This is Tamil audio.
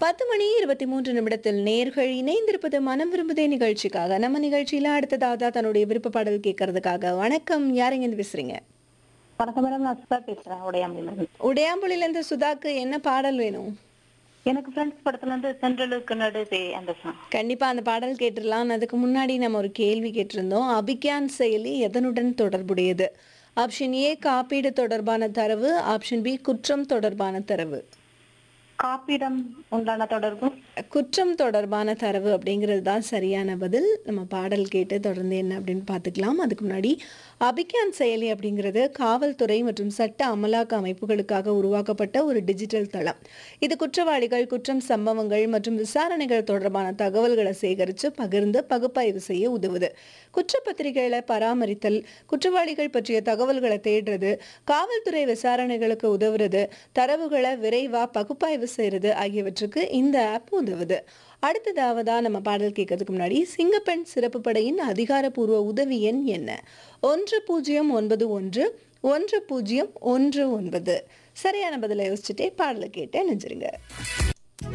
பத்து மணி இருபத்தி மூன்று நிமிடத்தில் நேர்கள் இணைந்திருப்பது மனம் விரும்புதே நிகழ்ச்சிக்காக நம்ம நிகழ்ச்சியில அடுத்ததாக தன்னுடைய விருப்ப பாடல் கேட்கறதுக்காக வணக்கம் யாருங்க இருந்து பேசுறீங்க வணக்கம் மேடம் நான் சுதா பேசுறேன் உடையாம்பில இருந்து உடையாம்புலில இருந்து சுதாக்கு என்ன பாடல் வேணும் எனக்கு ஃப்ரெண்ட்ஸ் படத்துல இருந்து சென்ட்ரலுக்கு நடுவே அந்த சாங் கண்டிப்பா அந்த பாடல் கேட்டுடலாம் அதுக்கு முன்னாடி நம்ம ஒரு கேள்வி கேட்டிருந்தோம் அபிக்யான் செயலி எதனுடன் தொடர்புடையது ஆப்ஷன் ஏ காப்பீடு தொடர்பான தரவு ஆப்ஷன் பி குற்றம் தொடர்பான தரவு காப்பீடம் உண்டான தொடர்பு குற்றம் தொடர்பான தரவு அப்படிங்கிறது தான் சரியான பதில் நம்ம பாடல் கேட்டு தொடர்ந்து என்ன அப்படின்னு பார்த்துக்கலாம் அதுக்கு முன்னாடி அபிக்யான் செயலி அப்படிங்கிறது காவல்துறை மற்றும் சட்ட அமலாக்க அமைப்புகளுக்காக உருவாக்கப்பட்ட ஒரு டிஜிட்டல் தளம் இது குற்றவாளிகள் குற்றம் சம்பவங்கள் மற்றும் விசாரணைகள் தொடர்பான தகவல்களை சேகரித்து பகிர்ந்து பகுப்பாய்வு செய்ய உதவுது குற்றப்பத்திரிகைகளை பராமரித்தல் குற்றவாளிகள் பற்றிய தகவல்களை தேடுறது காவல்துறை விசாரணைகளுக்கு உதவுறது தரவுகளை விரைவா பகுப்பாய்வு செய்யறது ஆகியவற்றுக்கு இந்த ஆப் உதவுது அடுத்ததாவதா நம்ம பாடல் கேட்கறதுக்கு முன்னாடி சிங்கப்பெண் சிறப்பு படையின் அதிகாரப்பூர்வ உதவி எண் என்ன ஒன்று பூஜ்ஜியம் ஒன்பது ஒன்று ஒன்று பூஜ்ஜியம் ஒன்று ஒன்பது சரியான பதிலை யோசிச்சுட்டே பாடலை கேட்டு நினைச்சிருங்க